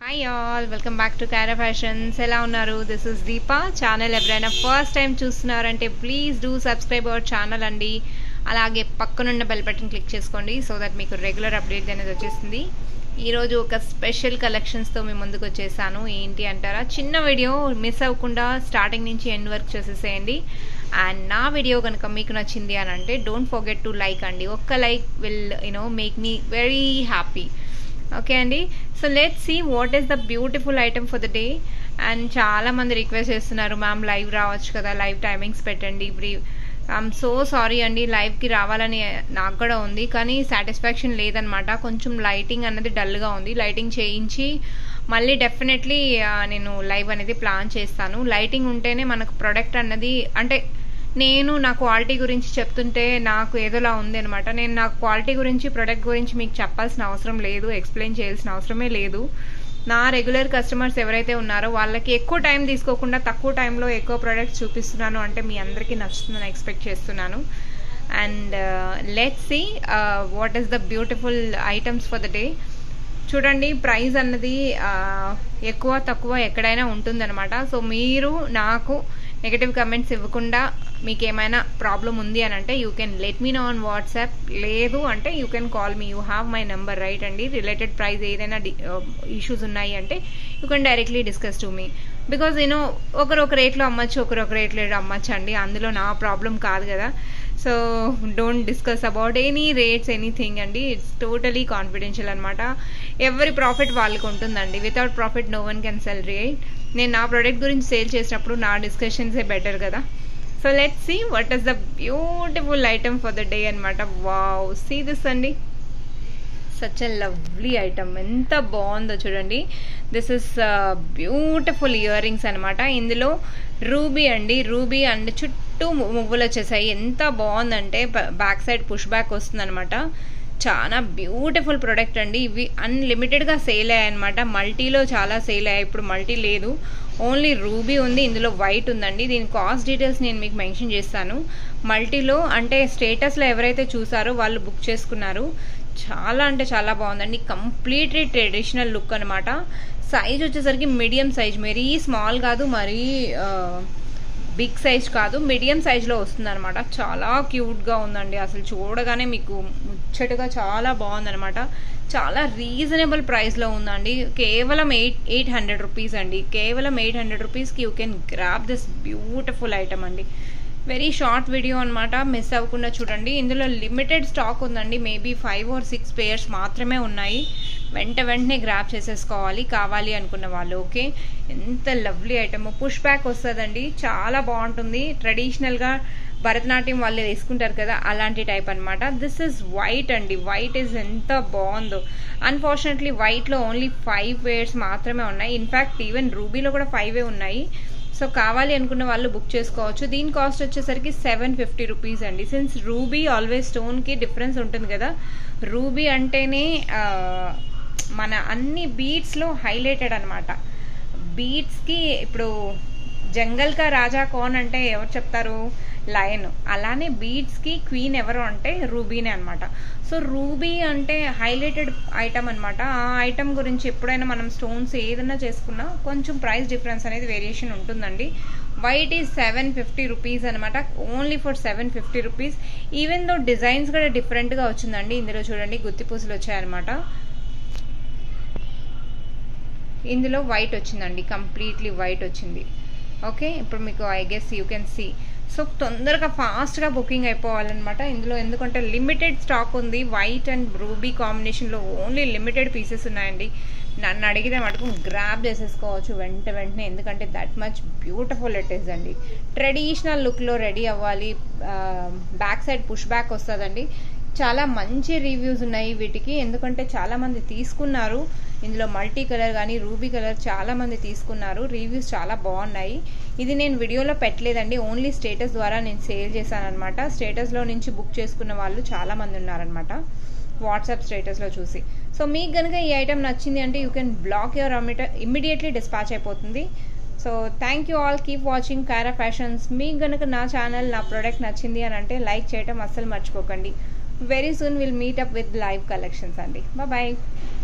hi all welcome back to Kara Fashions ఎలా ఉన్నారు this is Deepa channel ఎవరైనా ఫస్ట్ టైం చూస్తున్నారంటే please do subscribe our channel అండి అలాగే పక్కనున్న బెల్ బటన్ క్లిక్ చేసుకోండి సో దట్ మీకు రెగ్యులర్ అప్డేట్ అనేది వచ్చేస్తుంది ఈరోజు ఒక స్పెషల్ కలెక్షన్స్తో మీ ముందుకు వచ్చేసాను ఏంటి అంటారా చిన్న వీడియో మిస్ అవ్వకుండా స్టార్టింగ్ నుంచి ఎండ్ వర్క్ చేసేసేయండి అండ్ నా వీడియో కనుక మీకు నచ్చింది అని అంటే డోంట్ ఫర్గెట్ టు లైక్ అండి ఒక్క like will you know make me very happy okay అండి so let see what is the beautiful item for the day and చాలా మంది రిక్వెస్ట్ చేస్తున్నారు మ్యామ్ లైవ్ రావచ్చు కదా లైవ్ టైమింగ్స్ పెట్టండి ఇప్పుడు ఐఎమ్ సో సారీ అండి లైవ్కి రావాలని నాకు కూడా ఉంది కానీ సాటిస్ఫాక్షన్ లేదనమాట కొంచెం లైటింగ్ అన్నది డల్గా ఉంది లైటింగ్ చేయించి మళ్ళీ డెఫినెట్లీ నేను లైవ్ అనేది ప్లాన్ చేస్తాను లైటింగ్ ఉంటేనే మనకు ప్రొడక్ట్ అన్నది అంటే నేను నా క్వాలిటీ గురించి చెప్తుంటే నాకు ఏదోలా ఉంది అనమాట నేను నా క్వాలిటీ గురించి ప్రొడక్ట్ గురించి మీకు చెప్పాల్సిన అవసరం లేదు ఎక్స్ప్లెయిన్ చేయాల్సిన అవసరమే లేదు నా రెగ్యులర్ కస్టమర్స్ ఎవరైతే ఉన్నారో వాళ్ళకి ఎక్కువ టైం తీసుకోకుండా తక్కువ టైంలో ఎక్కువ ప్రొడక్ట్స్ చూపిస్తున్నాను అంటే మీ అందరికీ నచ్చుతుందని ఎక్స్పెక్ట్ చేస్తున్నాను and let see what is the beautiful items for the day చూడండి ప్రైస్ అన్నది ఎక్కువ తక్కువ ఎక్కడైనా ఉంటుందన్నమాట సో మీరు నాకు నెగటివ్ కమెంట్స్ ఇవ్వకుండా మీకు ఏమైనా ప్రాబ్లం ఉంది అని అంటే you can let me know on WhatsApp లేదు అంటే you can call me you have my number right అండి రిలేటెడ్ ప్రైస్ ఏదైనా ఇష్యూస్ ఉన్నాయి అంటే you can directly discuss to me because నేను ఒకరు ఒక రేట్లో అమ్మచ్చు ఒకరు ఒక రేట్లో అమ్మచ్చు అండి అందులో నా ప్రాబ్లం కాదు కదా so don't discuss about any rates anything అండి ఇట్స్ టోటలీ కాన్ఫిడెన్షియల్ అనమాట ఎవరి ప్రాఫిట్ వాళ్ళకి ఉంటుందండి without profit no one can sell rate నేను నా ప్రోడక్ట్ గురించి సేల్ చేసినప్పుడు నా డిస్కషన్సే బెటర్ కదా so let see what is the beautiful item for the day అనమాట వావ్ సీ దిస్ అండి సచ్ అ లవ్లీ ఐటమ్ ఎంత బాగుందో చూడండి this is beautiful earrings అనమాట ఇందులో రూబీ అండి రూబీ అండ్ చుట్టూ మువ్వులు వచ్చేసాయి ఎంత బాగుందంటే బ్యాక్ సైడ్ పుష్ బ్యాక్ వస్తుందన్నమాట చాలా బ్యూటిఫుల్ ప్రొడక్ట్ అండి ఇవి అన్లిమిటెడ్గా సేల్ అయ్యాయి అనమాట మల్టీలో చాలా సేల్ అయ్యాయి ఇప్పుడు మల్టీ లేదు ఓన్లీ రూబీ ఉంది ఇందులో వైట్ ఉందండి దీని కాస్ట్ డీటెయిల్స్ నేను మీకు మెన్షన్ చేస్తాను మల్టీలో అంటే స్టేటస్లో ఎవరైతే చూసారో వాళ్ళు బుక్ చేసుకున్నారు చాలా అంటే చాలా బాగుందండి కంప్లీట్లీ ట్రెడిషనల్ లుక్ అనమాట సైజ్ వచ్చేసరికి మీడియం సైజ్ మరీ స్మాల్ కాదు మరీ బిగ్ సైజ్ కాదు మీడియం సైజ్లో వస్తుంది అనమాట చాలా క్యూట్గా ఉందండి అసలు చూడగానే మీకు ముచ్చటగా చాలా బాగుందనమాట చాలా రీజనబుల్ ప్రైస్లో ఉందండి కేవలం ఎయిట్ ఎయిట్ హండ్రెడ్ రూపీస్ అండి కేవలం ఎయిట్ హండ్రెడ్ రూపీస్కి you can grab this beautiful item అండి వెరీ షార్ట్ వీడియో అనమాట మిస్ అవ్వకుండా చూడండి ఇందులో లిమిటెడ్ స్టాక్ ఉందండి maybe five or six pairs మాత్రమే ఉన్నాయి వెంట వెంటనే గ్రాప్ చేసేసుకోవాలి కావాలి అనుకున్న వాళ్ళు ఓకే ఎంత లవ్లీ ఐటమ్ పుష్ బ్యాక్ వస్తుందండి చాలా బాగుంటుంది ట్రెడిషనల్గా భరతనాట్యం వాళ్ళు వేసుకుంటారు కదా అలాంటి టైప్ అనమాట దిస్ ఇస్ వైట్ అండి వైట్ ఇస్ ఎంత బాగుందో అన్ఫార్చునేట్లీ వైట్లో ఓన్లీ ఫైవ్ వేర్స్ మాత్రమే ఉన్నాయి ఇన్ఫ్యాక్ట్ ఈవెన్ రూబీలో కూడా ఫైవే ఉన్నాయి సో కావాలి అనుకున్న వాళ్ళు బుక్ చేసుకోవచ్చు దీని కాస్ట్ వచ్చేసరికి సెవెన్ ఫిఫ్టీ రూపీస్ అండి సిన్స్ రూబీ ఆల్వేస్ స్టోన్కి డిఫరెన్స్ ఉంటుంది కదా రూబీ అంటేనే మన అన్ని బీట్స్లో హైలైటెడ్ అనమాట బీట్స్కి ఇప్పుడు జంగల్ కా రాజా కోన్ అంటే ఎవరు చెప్తారు లయన్ అలానే బీడ్స్కి క్వీన్ ఎవరు అంటే రూబీనే అనమాట సో రూబీ అంటే హైలైటెడ్ ఐటమ్ అనమాట ఆ ఐటమ్ గురించి ఎప్పుడైనా మనం స్టోన్స్ ఏదైనా చేసుకున్నా కొంచెం ప్రైస్ డిఫరెన్స్ అనేది వేరియేషన్ ఉంటుందండి white is seven fifty rupees అనమాట only for seven fifty rupees even though designs కూడా డిఫరెంట్గా వచ్చిందండి ఇందులో చూడండి గుత్తిపూసలు వచ్చాయన్నమాట ఇందులో వైట్ వచ్చిందండి కంప్లీట్లీ వైట్ వచ్చింది ఓకే ఇప్పుడు మీకు I guess you can see so తొందరగా ఫాస్ట్గా బుకింగ్ అయిపోవాలన్నమాట ఇందులో ఎందుకంటే లిమిటెడ్ స్టాక్ ఉంది వైట్ అండ్ రూబీ కాంబినేషన్లో ఓన్లీ లిమిటెడ్ పీసెస్ ఉన్నాయండి నన్ను అడిగితే మటుకు గ్రాప్ చేసేసుకోవచ్చు వెంట వెంటనే ఎందుకంటే that much beautiful it is అండి ట్రెడిషనల్ లుక్లో రెడీ అవ్వాలి బ్యాక్ సైడ్ పుష్ బ్యాక్ వస్తుందండి చాలా మంచి రివ్యూస్ ఉన్నాయి వీటికి ఎందుకంటే చాలా మంది తీసుకున్నారు ఇందులో మల్టీ కలర్ కానీ రూబీ కలర్ చాలా మంది తీసుకున్నారు రివ్యూస్ చాలా బాగున్నాయి ఇది నేను వీడియోలో పెట్టలేదండి ఓన్లీ స్టేటస్ ద్వారా నేను సేల్ చేశాను అనమాట స్టేటస్లో నుంచి బుక్ చేసుకున్న వాళ్ళు చాలా మంది ఉన్నారనమాట వాట్సాప్ స్టేటస్లో చూసి సో మీకు కనుక ఈ ఐటమ్ నచ్చింది అంటే యూ కెన్ బ్లాక్ యువర్ అమిటర్ ఇమ్మీడియట్లీ డిస్పాచ్ అయిపోతుంది so thank you all keep watching Kara Fashions మీకు కనుక నా ఛానల్ నా ప్రోడక్ట్ నచ్చింది అని అంటే లైక్ చేయడం అస్సలు మర్చిపోకండి very soon will meet up with live collections అండి బాయ్